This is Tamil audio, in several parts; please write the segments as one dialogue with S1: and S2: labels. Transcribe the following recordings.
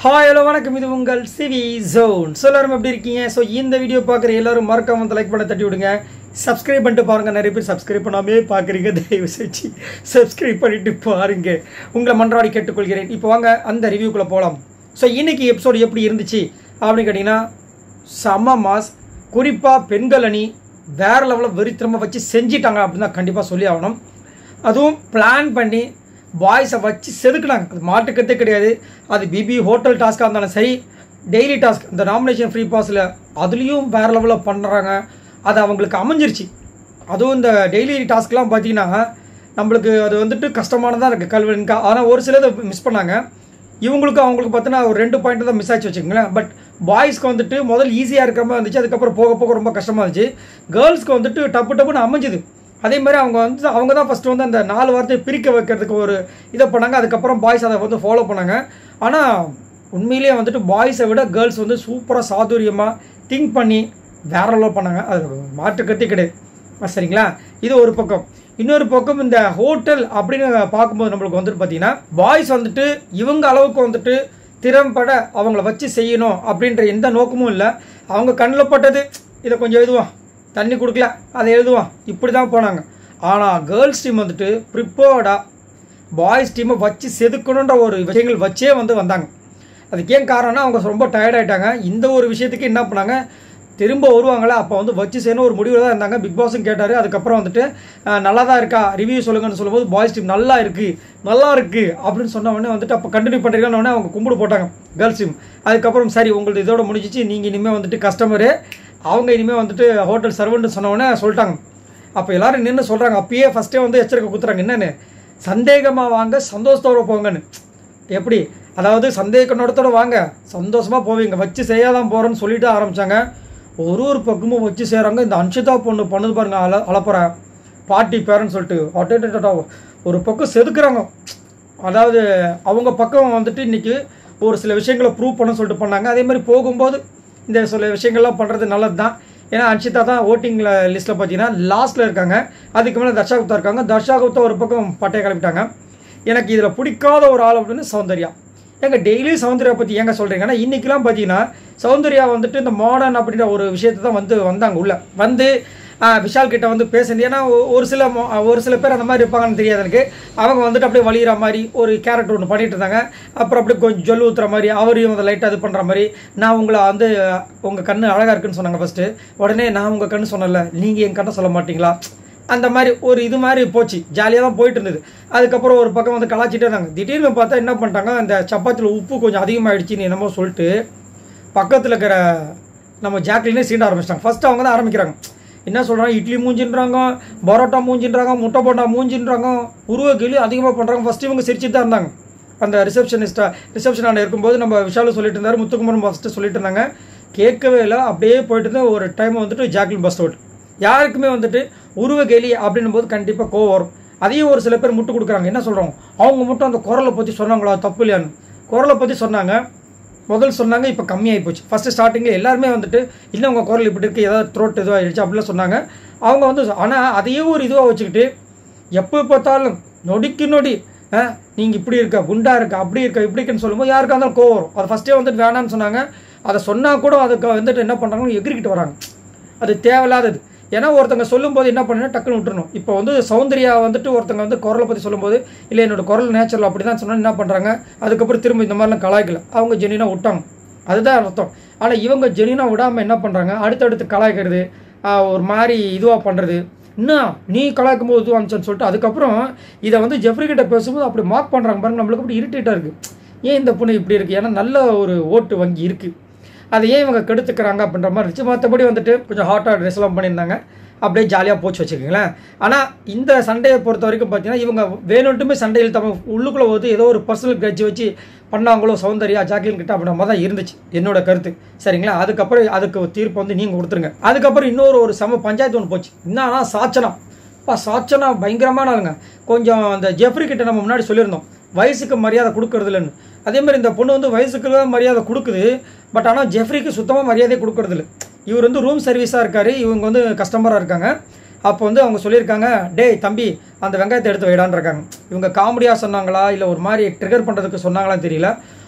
S1: ஹாய் ஹலோ வணக்கம் இது உங்கள் சிவி ஜோன் ஸோ எல்லாரும் எப்படி இருக்கீங்க ஸோ இந்த வீடியோ பார்க்குற எல்லாரும் மறக்காம வந்து லைக் பண்ண தட்டி விடுங்க சப்ஸ்கிரைப் பண்ணிட்டு பாருங்க நிறைய பேர் சப்ஸ்கிரைப் பண்ணாமே பார்க்குறீங்க தயவு செஞ்சு சப்ஸ்கிரைப் பண்ணிட்டு பாருங்க உங்களை மன்றாடி கேட்டுக்கொள்கிறேன் இப்போ வாங்க அந்த ரிவ்யூக்குள்ளே போகலாம் ஸோ இன்னைக்கு எபிசோடு எப்படி இருந்துச்சு அப்படின்னு கேட்டிங்கன்னா செம்ம மாஸ் குறிப்பாக பெண்கள் அணி வேற லெவலில் வெறித்திரமாக வச்சு செஞ்சிட்டாங்க அப்படின்னு தான் கண்டிப்பாக சொல்லி ஆகணும் அதுவும் பிளான் பண்ணி பாய்ஸை வச்சு செதுக்குனாங்க அது மாட்டுக்கத்தே கிடையாது அது பிபி ஹோட்டல் டாஸ்க்காக இருந்தாலும் சரி டெய்லி டாஸ்க் இந்த நாமினேஷன் ஃப்ரீ பாஸில் அதுலேயும் வேறு லெவலில் பண்ணுறாங்க அது அவங்களுக்கு அமைஞ்சிருச்சு அதுவும் இந்த டெய்லி டாஸ்க்லாம் பார்த்தீங்கன்னா நம்மளுக்கு அது வந்துட்டு கஷ்டமானதாக இருக்குது கல்வென்கா ஆனால் ஒரு சிலதை மிஸ் பண்ணாங்க இவங்களுக்கு அவங்களுக்கு பார்த்தீங்கன்னா ஒரு ரெண்டு பாயிண்ட் தான் மிஸ் ஆச்சு வச்சுக்கோங்களேன் பட் பாய்ஸ்க்கு வந்துட்டு முதல் ஈஸியாக இருக்கிற மாதிரி இருந்துச்சு அதுக்கப்புறம் போக போக ரொம்ப கஷ்டமாக இருந்துச்சு கேர்ள்ஸ்க்கு வந்துட்டு டப்பு டப்புன்னு அமைஞ்சுது அதே மாதிரி அவங்க வந்து அவங்க தான் ஃபஸ்ட்டு வந்து அந்த நாலு வார்த்தையை பிரிக்க வைக்கிறதுக்கு ஒரு இதை பண்ணாங்க அதுக்கப்புறம் பாய்ஸ் அதை வந்து ஃபாலோ பண்ணாங்க ஆனால் உண்மையிலேயே வந்துட்டு பாய்ஸை விட கேர்ள்ஸ் வந்து சூப்பராக சாதுரியமாக திங்க் பண்ணி வேற லெவல் பண்ணாங்க அது மாற்றுக்கத்தே கிடையாது ஆ, சரிங்களா இது ஒரு பக்கம் இன்னொரு பக்கம் இந்த ஹோட்டல் அப்படின்னு பார்க்கும்போது நம்மளுக்கு வந்துட்டு பார்த்தீங்கன்னா பாய்ஸ் வந்துட்டு இவங்க அளவுக்கு வந்துட்டு திறம்பட அவங்கள வச்சு செய்யணும் அப்படின்ற எந்த நோக்கமும் இல்லை அவங்க கண்ணில் பட்டது இதை கொஞ்சம் எழுதுவான் தண்ணி கொடுக்கல அதை எழுதுவான் இப்படி தான் போனாங்க ஆனால் கேர்ள்ஸ் டீம் வந்துட்டு ப்ரிப்பேர்டாக பாய்ஸ் டீமை வச்சு செதுக்கணுன்ற ஒரு விஷயங்கள் வச்சே வந்து வந்தாங்க அதுக்கு ஏன் காரணம்னா அவங்க ரொம்ப டயர்ட் ஆயிட்டாங்க இந்த ஒரு விஷயத்துக்கு என்ன பண்ணாங்க திரும்ப வருவாங்களா அப்போ வந்து வச்சு செய்யணும் ஒரு முடிவில் தான் இருந்தாங்க பிக் பாஸும் கேட்டார் அதுக்கப்புறம் வந்துட்டு அஹ், நல்லா தான் இருக்கா ரிவ்யூ சொல்லுங்கன்னு சொல்லும்போது பாய்ஸ் டீம் நல்லா இருக்கு நல்லா இருக்கு அப்படின்னு சொன்ன உடனே வந்துட்டு அப்போ கண்டினியூ பண்ணுறீங்கன்னு உடனே அவங்க கும்பிடு போட்டாங்க கேர்ள்ஸ் டீம் அதுக்கப்புறம் சரி உங்களுக்கு இதோட முடிஞ்சிச்சு நீங்கள் இனிமேல் வந்துட்டு கஸ்டமரு அவங்க இனிமேல் வந்துட்டு ஹோட்டல் சர்வெண்ட் சொன்ன உடனே சொல்லிட்டாங்க அப்போ எல்லாரும் நின்று சொல்கிறாங்க அப்பயே ஃபஸ்ட்டே வந்து எச்சரிக்கை கொடுத்துறாங்க என்னன்னு சந்தேகமாக வாங்க சந்தோஷத்தோட போங்கன்னு எப்படி அதாவது சந்தேக கண்ணோட்டத்தோட வாங்க சந்தோஷமாக போவீங்க வச்சு செய்யாதான் போகிறோன்னு சொல்லிட்டு ஆரம்பித்தாங்க ஒரு ஒரு பக்கமும் வச்சு செய்கிறாங்க இந்த அன்ஷிதா பொண்ணு பண்ணுது பாருங்க அல அலப்புற பாட்டி பேரன்னு சொல்லிட்டு அட்டேட்டா ஒரு பக்கம் செதுக்குறாங்க அதாவது அவங்க பக்கம் வந்துட்டு இன்னைக்கு ஒரு சில விஷயங்களை ப்ரூவ் பண்ண சொல்லிட்டு பண்ணாங்க அதே மாதிரி போகும்போது இந்த சில விஷயங்கள்லாம் பண்ணுறது நல்லது தான் ஏன்னா அன்ஷிதா தான் ஓட்டிங்கில் லிஸ்ட்டில் பார்த்தீங்கன்னா லாஸ்ட்டில் இருக்காங்க அதுக்கு மேலே தர்ஷா குப்தா இருக்காங்க தர்ஷா குப்தா ஒரு பக்கம் பட்டையை கிளப்பிட்டாங்க எனக்கு இதில் பிடிக்காத ஒரு ஆள் அப்படின்னு சௌந்தர்யா ஏங்க டெய்லி சௌந்தர்யா பற்றி ஏங்க சொல்கிறீங்கன்னா இன்றைக்கெலாம் பார்த்தீங்கன்னா சௌந்தர்யா வந்துட்டு இந்த மாடர்ன் அப்படின்ற ஒரு விஷயத்தை தான் வந்து வந்தாங்க உள்ள வந்து ஆ, விஷால் கிட்ட வந்து பேசுறது ஏன்னா ஒ- ஒரு சில மொ- ஒரு சில பேர் அந்த மாதிரி இருப்பாங்கன்னு தெரியாது எனக்கு அவங்க வந்துட்டு அப்படியே வலிகிற மாதிரி ஒரு கேரக்டர் ஒன்று பண்ணிட்டு இருந்தாங்க அப்புறம் அப்படியே கொஞ்சம் ஜொல் ஊத்துற மாதிரி அவரையும் வந்து லைட்டாக இது பண்ணுற மாதிரி நான் உங்களை வந்து உங்கள் கண்ணு அழகாக இருக்குன்னு சொன்னாங்க ஃபஸ்ட்டு உடனே நான் உங்கள் கண்ணு சொன்னல நீங்கள் என் கண்ணை சொல்ல மாட்டீங்களா அந்த மாதிரி ஒரு இது மாதிரி போச்சு ஜாலியாக தான் போயிட்டு இருந்தது அதுக்கப்புறம் ஒரு பக்கம் வந்து கலாச்சிட்டே இருந்தாங்க திடீர்னு பார்த்தா என்ன பண்ணிட்டாங்க அந்த சப்பாத்தியில் உப்பு கொஞ்சம் அதிகமாகிடுச்சின்னு என்னமோ சொல்லிட்டு பக்கத்தில் இருக்கிற நம்ம ஜாக்லினே சீண்ட ஆரம்பிச்சிட்டாங்க ஃபர்ஸ்ட் அவங்க தான் ஆரம்பிக்கிறாங்க என்ன சொல்கிறாங்க இட்லி மூஞ்சின்றாங்க பரோட்டா மூஞ்சின்றாங்க முட்டை போண்டா மூஞ்சின்றாங்க உருவ கேள்வி அதிகமாக பண்ணுறாங்க ஃபர்ஸ்ட் இவங்க சிரிச்சுட்டு தான் இருந்தாங்க அந்த ரிசப்ஷனிஸ்டா ரிசப்ஷன் ஆன இருக்கும்போது நம்ம விஷாலும் சொல்லிட்டு இருந்தாரு முத்துக்குமரன் ஃபஸ்ட்டு சொல்லிட்டு இருந்தாங்க கேட்கவே இல்லை அப்படியே போயிட்டு இருந்த ஒரு டைம் வந்துட்டு ஜாக்லின் பஸ் அவுட் யாருக்குமே வந்துட்டு உருவ கேலி அப்படின்னும் போது கண்டிப்பாக கோவம் வரும் அதையும் ஒரு சில பேர் முட்டு கொடுக்குறாங்க என்ன சொல்கிறோம் அவங்க மட்டும் அந்த குரலை பற்றி சொன்னாங்களா தப்பு இல்லையான்னு குரலை பற்றி சொன்னாங்க முதல் சொன்னாங்க இப்போ கம்மியாகி போச்சு ஃபஸ்ட்டு ஸ்டார்டிங்கில் எல்லாருமே வந்துட்டு இல்லை உங்கள் குரல் இப்படி இருக்குது ஏதாவது த்ரோட் இதுவாக ஆயிடுச்சு அப்படிலாம் சொன்னாங்க அவங்க வந்து ஆனால் அதையே ஒரு இதுவாக வச்சுக்கிட்டு எப்போ பார்த்தாலும் நொடிக்கு நொடி நீங்கள் இப்படி இருக்க குண்டா இருக்க அப்படி இருக்க இப்படி இருக்குன்னு சொல்லும்போது யாருக்கா இருந்தாலும் கோவம் வரும் அதை ஃபஸ்ட்டே வந்துட்டு வேணாம்னு சொன்னாங்க அதை சொன்னால் கூட அதுக்கு வந்துட்டு என்ன பண்ணுறாங்க எகிரிக்கிட்டு வராங்க அது தேவையில்லாதது ஏன்னா ஒருத்தங்க சொல்லும்போது என்ன பண்ணணும் டக்குன்னு விட்டுறணும் இப்போ வந்து சௌந்தர்யா வந்துட்டு ஒருத்தங்க வந்து குரலை பற்றி சொல்லும்போது இல்லை என்னோட குரல் நேச்சுரல் அப்படி தான் சொன்னா என்ன பண்ணுறாங்க அதுக்கப்புறம் திரும்ப இந்த மாதிரிலாம் கலாய்க்கல அவங்க ஜெனினா விட்டாங்க அதுதான் அர்த்தம் ஆனால் இவங்க ஜெனினா விடாமல் என்ன பண்ணுறாங்க அடுத்தடுத்து கலாய்க்கிறது ஆஹ் ஒரு மாதிரி இதுவாக பண்ணுறது இன்னும் நீ கலாய்க்கும் போது இதுவாக இருந்துச்சுன்னு சொல்லிட்டு அதுக்கப்புறம் இதை வந்து ஜெஃப்ரி கிட்ட பேசும்போது அப்படி மார்க் பண்ணுறாங்க பாருங்க நம்மளுக்கு அப்படி இரிட்டேட்டாக இருக்குது ஏன் இந்த பொண்ணு இப்படி இருக்குது ஏன்னா நல்ல ஒரு ஓட்டு வங்கி இருக்குது அதை ஏன் இவங்க கெடுத்துக்கிறாங்க அப்படின்ற மாதிரி இருந்துச்சு மற்றபடி வந்துட்டு கொஞ்சம் ஹாட்டாக ட்ரெஸ்லாம் பண்ணியிருந்தாங்க அப்படியே ஜாலியாக போச்சு வச்சுக்கோங்களேன் ஆனால் இந்த சண்டையை பொறுத்த வரைக்கும் பார்த்தீங்கன்னா இவங்க வேணுன்ட்டுமே சண்டையில் தம்ம உள்ளுக்குள்ளே வந்து ஏதோ ஒரு பர்சனல் கிரட்ஜ் வச்சு பண்ணாங்களோ சௌந்தர்யா ஜாக்லின் கிட்ட அப்படின்ற மாதிரி தான் இருந்துச்சு என்னோட கருத்து சரிங்களா அதுக்கப்புறம் அதுக்கு தீர்ப்பு வந்து நீங்கள் கொடுத்துருங்க அதுக்கப்புறம் இன்னொரு ஒரு சம பஞ்சாயத்து ஒன்று போச்சு என்னன்னா சாச்சனா அப்பா சாச்சனா பயங்கரமான ஆளுங்க கொஞ்சம் அந்த ஜெஃப்ரி கிட்ட நம்ம முன்னாடி சொல்லியிருந்தோம் வயசுக்கு மரியாதை கொடுக்கறது இல்லைன்னு அதே மாதிரி இந்த பொண்ணு வந்து வயசுக்கு தான் மரியாதை கொடுக்குது பட் ஆனால் ஜெஃப்ரிக்கு சுத்தமாக மரியாதை கொடுக்கறது இல்லை இவர் வந்து ரூம் சர்வீஸாக இருக்காரு இவங்க வந்து கஸ்டமராக இருக்காங்க அப்போ வந்து அவங்க சொல்லியிருக்காங்க டேய் தம்பி அந்த வெங்காயத்தை எடுத்து வைடான்னு இருக்காங்க இவங்க காமெடியாக சொன்னாங்களா இல்லை ஒரு மாதிரி ட்ரிகர் பண்ணுறதுக்கு சொன்னாங்களான்னு தெரியல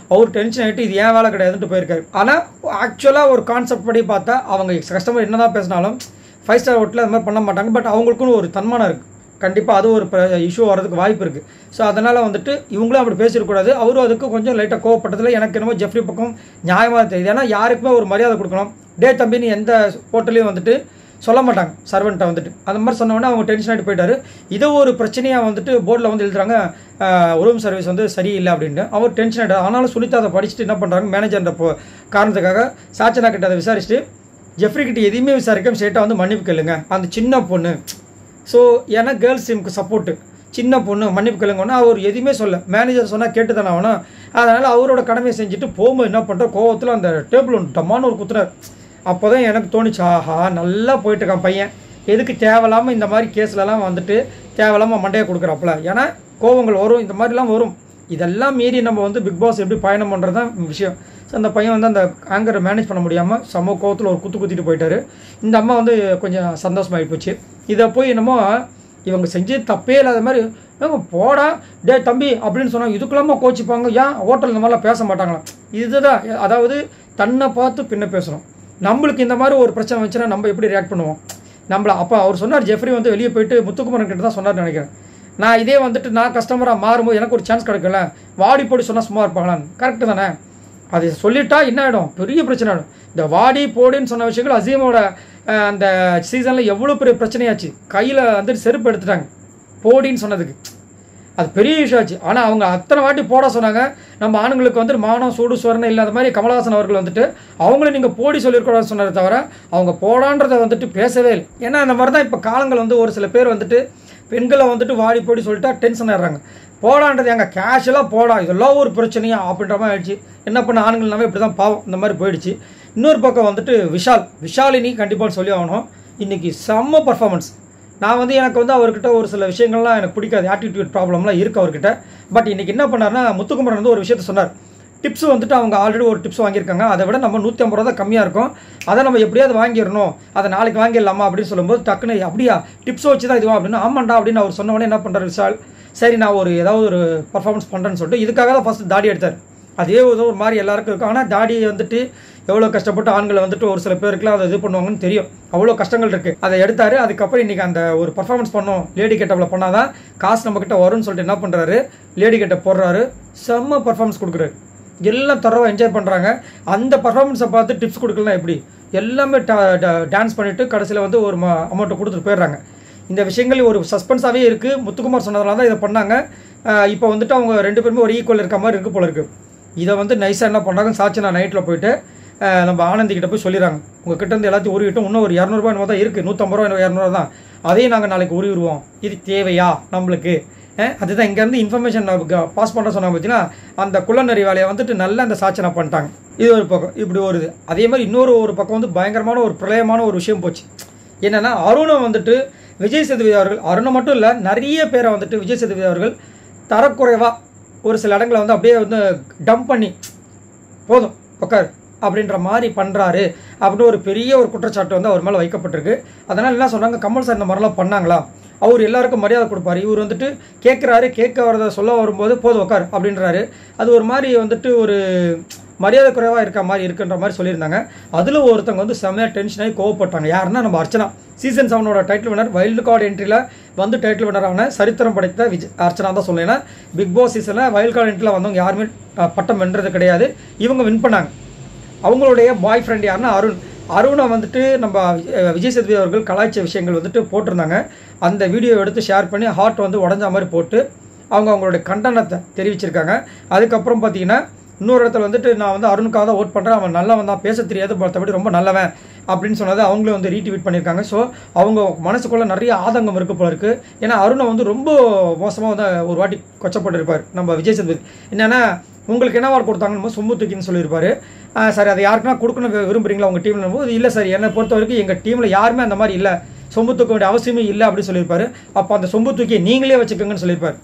S1: அவர் டென்ஷன் ஆகிட்டு இது ஏன் வேலை கிடையாதுன்ட்டு போயிருக்காரு ஆனால் ஆக்சுவலாக ஒரு கான்செப்ட் படி பார்த்தா அவங்க கஸ்டமர் என்ன தான் பேசினாலும் ஃபைவ் ஸ்டார் ஹோட்டலில் அது மாதிரி பண்ண மாட்டாங்க பட் அவங்களுக்குன்னு ஒரு தன்மானம் இருக்குது கண்டிப்பாக அது ஒரு இஷ்யூ வரதுக்கு வாய்ப்பு இருக்குது ஸோ அதனால் வந்துட்டு இவங்களும் அப்படி பேசிடக்கூடாது அவரும் அதுக்கு கொஞ்சம் லைட்டாக கோவப்பட்டதில் எனக்கு என்னமோ ஜெஃப்ரி பக்கம் நியாயமாக தெரியுது ஏன்னா யாருக்குமே ஒரு மரியாதை கொடுக்கணும் டே தம்பின்னு எந்த ஹோட்டலையும் வந்துட்டு சொல்ல மாட்டாங்க சர்வெண்ட்டை வந்துட்டு அந்த மாதிரி சொன்னோன்னே அவங்க டென்ஷன் ஆகிட்டு போயிட்டாரு இதை ஒரு பிரச்சனையாக வந்துட்டு போர்டில் வந்து எழுதுறாங்க ரூம் சர்வீஸ் வந்து சரியில்லை அப்படின்ட்டு அவர் டென்ஷன் ஆகிட்டு ஆனாலும் சுனிதா அதை படிச்சுட்டு என்ன பண்ணுறாங்க மேனேஜர்ன்ற போ காரணத்துக்காக சாச்சனா கிட்ட அதை விசாரிச்சுட்டு ஜெஃப்ரி கிட்ட எதையுமே விசாரிக்காம ஸ்ட்ரெயிட்டாக வந்து மன்னிப்பு கேளுங்க அந்த சின்ன பொண்ணு ஸோ ஏன்னா கேர்ள்ஸ் டீமுக்கு சப்போர்ட்டு சின்ன பொண்ணு மன்னிப்பு கேளுங்கன்னா அவர் எதுவுமே சொல்ல மேனேஜர் சொன்னால் கேட்டு தானே ஆகணும் அதனால் அவரோட கடமையை செஞ்சுட்டு போகும்போது என்ன பண்ணுறோம் கோவத்தில் அந்த டேபிள் ஒன்று டம்மான்னு ஒரு குத்துறாரு அப்போ தான் எனக்கு தோணுச்சு ஆஹா நல்லா போயிட்டுருக்கான் பையன் எதுக்கு தேவையில்லாமல் இந்த மாதிரி கேஸ்லலாம் வந்துட்டு தேவையில்லாமல் மண்டையை கொடுக்குறாப்புல ஏன்னா கோவங்கள் வரும் இந்த மாதிரிலாம் வரும் இதெல்லாம் மீறி நம்ம வந்து பிக் பாஸ் எப்படி பயணம் பண்ணுறது தான் விஷயம் ஸோ அந்த பையன் வந்து அந்த ஆங்கரை மேனேஜ் பண்ண முடியாமல் சம கோவத்தில் ஒரு குத்து குத்திட்டு போயிட்டாரு இந்த அம்மா வந்து கொஞ்சம் சந்தோஷமாகி போச்சு இதை போய் என்னமோ இவங்க செஞ்சு தப்பே இல்லாத மாதிரி ஏங்க போடா டே தம்பி அப்படின்னு சொன்னால் இதுக்குள்ளாம கோச்சிப்பாங்க ஏன் ஹோட்டல் இந்த மாதிரிலாம் பேச மாட்டாங்களாம் இதுதான் அதாவது தன்னை பார்த்து பின்ன பேசணும் நம்மளுக்கு இந்த மாதிரி ஒரு பிரச்சனை வந்துச்சுன்னா நம்ம எப்படி ரியாக்ட் பண்ணுவோம் நம்மள அப்போ அவர் சொன்னார் ஜெஃப்ரி வந்து வெளியே போயிட்டு முத்துக்குமரன் கிட்ட தான் சொன்னார்னு நினைக்கிறேன் நான் இதே வந்துட்டு நான் கஸ்டமராக மாறும்போது எனக்கு ஒரு சான்ஸ் கிடைக்கல வாடி போடி சொன்னால் சும்மா இருப்பாங்களான்னு கரெக்டு தானே அது சொல்லிட்டா என்ன ஆகிடும் பெரிய பிரச்சனை ஆகிடும் இந்த வாடி போடின்னு சொன்ன விஷயங்கள் அசீமோட அஹ், அந்த சீசனில் எவ்வளோ பெரிய பிரச்சனையாச்சு கையில் வந்துட்டு செருப்பு எடுத்துட்டாங்க போடின்னு சொன்னதுக்கு அது பெரிய விஷயம் ஆச்சு ஆனால் அவங்க அத்தனை வாட்டி போட சொன்னாங்க நம்ம ஆணுங்களுக்கு வந்துட்டு மானம் சூடு சுவரணம் இல்லாத மாதிரி கமலஹாசன் அவர்கள் வந்துட்டு அவங்களும் நீங்கள் போடி சொல்லியிருக்கூடாதுன்னு சொன்னதை தவிர அவங்க போடான்றதை வந்துட்டு பேசவே இல்லை ஏன்னா அந்த மாதிரி தான் இப்போ காலங்கள் வந்து ஒரு சில பேர் வந்துட்டு பெண்களை வந்துட்டு வாடி போடி சொல்லிட்டா டென்ஷன் ஆயிடுறாங்க போடான்றது எங்க கேஷுவலாக போடா இதெல்லாம் ஒரு பிரச்சனையா அப்படின்ற மாதிரி ஆயிடுச்சு என்ன பண்ண ஆண்கள் எல்லாமே இப்படி தான் பாவம் இந்த மாதிரி போயிடுச்சு இன்னொரு பக்கம் வந்துட்டு விஷால் விஷாலினி கண்டிப்பாக சொல்லி ஆகணும் இன்னைக்கு செம்ம பர்ஃபார்மன்ஸ் நான் வந்து எனக்கு வந்து அவர்கிட்ட ஒரு சில விஷயங்கள்லாம் எனக்கு பிடிக்காது ஆட்டிடியூட் ப்ராப்ளம்லாம் இருக்குது அவர்கிட்ட பட் இன்னைக்கு என்ன பண்ணார்னா முத்துக்குமரன் வந்து ஒரு விஷயத்த சொன்னார் டிப்ஸ் வந்துட்டு அவங்க ஆல்ரெடி ஒரு டிப்ஸ் வாங்கியிருக்காங்க அதை விட நம்ம நூற்றி ஐம்பது ரூபா தான் கம்மியாக இருக்கும் அதை நம்ம எப்படியாவது வாங்கிடணும் அதை நாளைக்கு வாங்கிடலாமா அப்படின்னு சொல்லும்போது டக்குன்னு அப்படியா டிப்ஸ் வச்சு தான் இதுவா அப்படின்னு ஆமாண்டா அப்படின்னு அவர் சொன்ன உடனே என்ன பண்ணுறாரு விஷால் சரி நான் ஒரு ஏதாவது ஒரு பர்ஃபார்மன்ஸ் பண்ணுறேன்னு சொல்லிட்டு இதுக்காக தான் ஃபஸ்ட்டு தாடி எடுத்தார் அதே ஒரு ஒரு மாதிரி எல்லாருக்கும் இருக்கும் ஆனால் தாடி வந்துட்டு எவ்வளோ கஷ்டப்பட்டு ஆண்களை வந்துட்டு ஒரு சில பேருக்குலாம் அதை இது பண்ணுவாங்கன்னு தெரியும் அவ்வளோ கஷ்டங்கள் இருக்குது அதை எடுத்தார் அதுக்கப்புறம் இன்றைக்கி அந்த ஒரு பர்ஃபார்மன்ஸ் பண்ணோம் லேடி கெட்டப்பில் பண்ணால் தான் காசு நம்மக்கிட்ட வரும்னு சொல்லிட்டு என்ன பண்ணுறாரு லேடி கெட்ட போடுறாரு செம்ம பர்ஃபார்மன்ஸ் கொடுக்குறாரு எல்லாம் தரவாக என்ஜாய் பண்ணுறாங்க அந்த பர்ஃபார்மன்ஸை பார்த்து டிப்ஸ் கொடுக்கலாம் எப்படி எல்லாமே டான்ஸ் பண்ணிவிட்டு கடைசியில் வந்து ஒரு அமௌண்ட்டை கொடுத்துட்டு போயிடுறாங்க இந்த விஷயங்கள் ஒரு சஸ்பென்ஸாகவே இருக்குது முத்துக்குமார் சொன்னதுனால தான் இதை பண்ணாங்க அஹ் இப்போ வந்துட்டு அவங்க ரெண்டு பேருமே ஒரு ஈக்குவல் இருக்க மாதிரி இருக்கு போல இருக்குது இதை வந்து நைஸாக என்ன பண்ணுறாங்க சாட்சி நான் நைட்டில் போயிட்டு அஹ் நம்ம ஆனந்தி கிட்ட போய் சொல்லிடுறாங்க உங்கள் கிட்ட இருந்து எல்லாத்தையும் உருவிட்டோம் இன்னும் ஒரு இரநூறுபா என்னமோ தான் இருக்குது நூற்றம்பது ரூபா இரநூறுவா தான் அதையும் நாங்கள் நாளைக்கு உருவிடுவோம் இது தேவையா நம்மளுக்கு அஹ் அதுதான் இங்கேருந்து இன்ஃபர்மேஷன் பாஸ் பண்ணுற சொன்னாங்க பார்த்தீங்கன்னா அந்த குள்ளநரி வேலையை வந்துட்டு நல்லா அந்த சாட்சனை பண்ணிட்டாங்க இது ஒரு பக்கம் இப்படி ஒரு இது அதே மாதிரி இன்னொரு ஒரு பக்கம் வந்து பயங்கரமான ஒரு பிரளயமான ஒரு விஷயம் போச்சு என்னன்னா அருணை வந்துட்டு விஜய் சேதுபதி அவர்கள் அருணை மட்டும் இல்லை நிறைய பேரை வந்துட்டு விஜய் சேதுபதி அவர்கள் தரக்குறைவாக ஒரு சில இடங்களை வந்து அப்படியே வந்து டம்ப் பண்ணி போதும் உட்கார் அப்படின்ற மாதிரி பண்ணுறாரு அப்படின்னு ஒரு பெரிய ஒரு குற்றச்சாட்டு வந்து அவர் மேலே வைக்கப்பட்டிருக்கு அதனால் என்ன சொன்னாங்க கமல் சார் இந்த மாதிரிலாம் பண்ணாங்களா அவர் எல்லாருக்கும் மரியாதை கொடுப்பாரு இவர் வந்துட்டு கேட்குறாரு கேட்க வரதை சொல்ல வரும்போது போதும் உட்கார் அப்படின்றாரு அது ஒரு மாதிரி வந்துட்டு ஒரு மரியாதை குறைவாக இருக்க மாதிரி இருக்குன்ற மாதிரி சொல்லியிருந்தாங்க அதில் ஒருத்தவங்க வந்து செம்மையாக டென்ஷன் ஆகி கோவப்பட்டாங்க யாருன்னா நம்ம அர்ச்சனா சீசன் செவனோட டைட்டில் வினர் வைல்டு கார்டு என்ட்ரியில் வந்து டைட்டில் வினரான சரித்திரம் படைத்த விஜய் அர்ச்சனா தான் சொல்லேன் ஏன்னா பிக் பாஸ் சீசனில் வைல்டு கார்டு என்ட்ரியில் வந்தவங்க யாருமே அஹ், பட்டம் வென்றது கிடையாது இவங்க வின் பண்ணாங்க அவங்களுடைய பாய் ஃப்ரெண்ட் யாருன்னா அருண் அருணை வந்துட்டு நம்ம அஹ், விஜய் சேதுபதி அவர்கள் கலாய்ச்ச விஷயங்கள் வந்துட்டு போட்டிருந்தாங்க அந்த வீடியோ எடுத்து ஷேர் பண்ணி ஹார்ட் வந்து உடஞ்ச மாதிரி போட்டு அவங்க அவங்களுடைய கண்டனத்தை தெரிவிச்சிருக்காங்க அதுக்கப்புறம் பார்த்தீங்கன்னா இன்னொரு இடத்துல வந்துட்டு நான் வந்து அருணுக்காக தான் ஓட் பண்ணுறேன் அவன் நல்லவன் தான் பேச தெரியாது மற்றபடி ரொம்ப நல்லவன் அப்படின்னு சொன்னதை அவங்களும் வந்து ரீட்வீட் பண்ணியிருக்காங்க ஸோ அவங்க மனசுக்குள்ள நிறைய ஆதங்கம் இருக்கு போல இருக்கு ஏன்னா அருணை வந்து ரொம்ப மோசமாக வந்து ஒரு வாட்டி கொச்சப்பட்டிருப்பார் நம்ம விஜய் சேதுபதி என்னன்னா உங்களுக்கு என்ன வார்டு கொடுத்தாங்கன்னு சொம்பு தூக்கின்னு சொல்லியிருப்பாரு ஆஹ் சரி அதை யாருக்குன்னா கொடுக்கணும் வி- விரும்புறீங்களா உங்கள் டீம்ல போது இல்லை சார் என்னை பொறுத்த வரைக்கும் எங்கள் டீமில் யாருமே அந்த மாதிரி இல்லை சொம்பு தூக்க வேண்டிய அவசியமே இல்லை அப்படின்னு சொல்லியிருப்பாரு அப்போ அந்த சொம்பு தூக்கி நீங்களே வச்சுக்கோங்கன்னு சொல்லியிருப்பாரு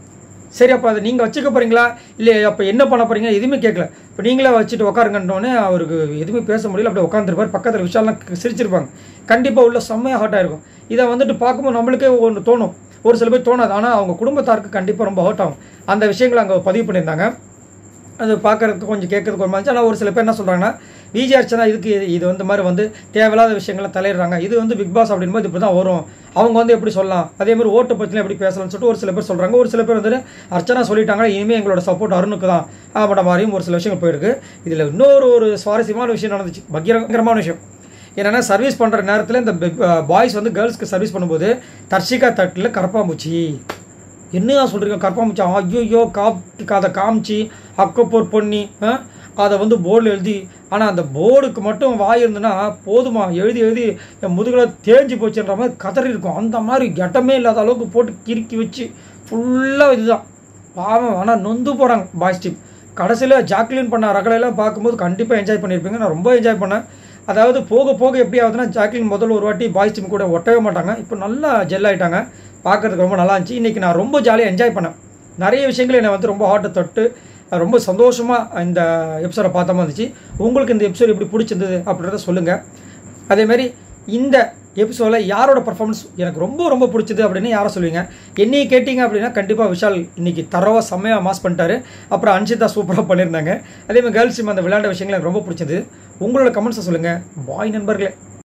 S1: சரி அப்போ அதை நீங்கள் வச்சுக்க போறீங்களா இல்லை அப்போ என்ன பண்ண போறீங்க எதுவுமே கேட்கல இப்போ நீங்களே வச்சுட்டு உட்காருங்கன்றோன்னே அவருக்கு எதுவுமே பேச முடியல அப்படியே உட்காந்துருப்பார் பக்கத்தில் விஷாலாம் சிரிச்சிருப்பாங்க கண்டிப்பாக உள்ள செம்மையாக ஹார்ட்டாக இருக்கும் இதை வந்துட்டு பார்க்கும்போது நம்மளுக்கே ஒன்று தோணும் ஒரு சில பேர் தோணாது ஆனால் அவங்க குடும்பத்தாருக்கு கண்டிப்பாக ரொம்ப ஹர்ட் ஆகும் அந்த விஷயங்களை அங்கே பதிவு பண்ணியிருந்தாங்க அது பார்க்கறதுக்கு கொஞ்சம் கேட்கறதுக்கு ஒரு மாதிரி ஆனால் ஒரு சில பேர் என்ன சொல்கிறாங்கன்னா விஜய் அர்ச்சனா இதுக்கு இது- இது வந்து மாதிரி வந்து தேவையில்லாத விஷயங்களை தலையிடுறாங்க இது வந்து பிக் பாஸ் அப்படின்போது இப்படி தான் வரும் அவங்க வந்து எப்படி சொல்லலாம் அதே மாதிரி ஓட்டு பற்றிலாம் எப்படி பேசலாம்னு சொல்லிட்டு ஒரு சில பேர் சொல்கிறாங்க ஒரு சில பேர் வந்து அர்ச்சனா சொல்லிட்டாங்க இனிமேல் எங்களோட சப்போர்ட் அருணுக்கு தான் ஆமாட்ட மாதிரியும் ஒரு சில விஷயங்கள் போயிருக்கு இதில் இன்னொரு ஒரு சுவாரஸ்யமான விஷயம் நடந்துச்சு பகிரங்கரமான விஷயம் என்னென்னா சர்வீஸ் பண்ணுற நேரத்தில் இந்த பாய்ஸ் வந்து கேர்ள்ஸ்க்கு சர்வீஸ் பண்ணும்போது தர்ஷிகா தட்டில் கரப்பாம்பூச்சி என்னையா சொல்கிறீங்க கரப்பாம்பூச்சி ஐயோ காப் அதை காமிச்சு அக்கப்போர் பண்ணி ஆ, அதை வந்து போர்டில் எழுதி ஆனால் அந்த போர்டுக்கு மட்டும் வாய் இருந்துன்னா போதுமா எழுதி எழுதி என் முதுகில் தேஞ்சு போச்சுன்ற மாதிரி கதறி இருக்கும் அந்த மாதிரி கட்டமே இல்லாத அளவுக்கு போட்டு கிறுக்கி வச்சு ஃபுல்லாக இதுதான் பாவம் ஆனால் நொந்து போகிறாங்க பாய்ஸ் டீம் கடைசியில் ஜாக்லின் பண்ண ரகலையெல்லாம் பார்க்கும்போது கண்டிப்பாக என்ஜாய் பண்ணியிருப்பீங்க நான் ரொம்ப என்ஜாய் பண்ணேன் அதாவது போக போக எப்படி ஆகுதுன்னா ஜாக்லின் முதல்ல ஒரு வாட்டி பாய்ஸ் டீம் கூட ஒட்டவே மாட்டாங்க இப்போ நல்லா ஜெல் ஆயிட்டாங்க பார்க்கறதுக்கு ரொம்ப நல்லா இருந்துச்சு இன்றைக்கி நான் ரொம்ப ஜாலியாக என்ஜாய் பண்ணேன் நிறைய விஷயங்கள் என்னை வந்து ரொம்ப ஹார்ட்டை தொட்டு அஹ் ரொம்ப சந்தோஷமாக இந்த எபிசோடை பார்த்த மாதிரி இருந்துச்சு உங்களுக்கு இந்த எபிசோட் எப்படி பிடிச்சிருந்தது அப்படின்றத சொல்லுங்கள் அதேமாதிரி இந்த எபிசோடில் யாரோட பர்ஃபார்மன்ஸ் எனக்கு ரொம்ப ரொம்ப பிடிச்சது அப்படின்னு யாரை சொல்லுவீங்க என்னையை கேட்டிங்க அப்படின்னா கண்டிப்பாக விஷால் இன்னைக்கு தரவாக செம்மையாக மாஸ் பண்ணிட்டாரு அப்புறம் அன்ஷிதா சூப்பராக பண்ணியிருந்தாங்க அதே மாதிரி கேர்ள்ஸ் டீம் அந்த விளையாண்ட விஷயங்கள் எனக்கு ரொம்ப பிடிச்சது உங்களோட கமெண்ட்ஸை சொல்லுங்கள் பாய் நண்பர்களே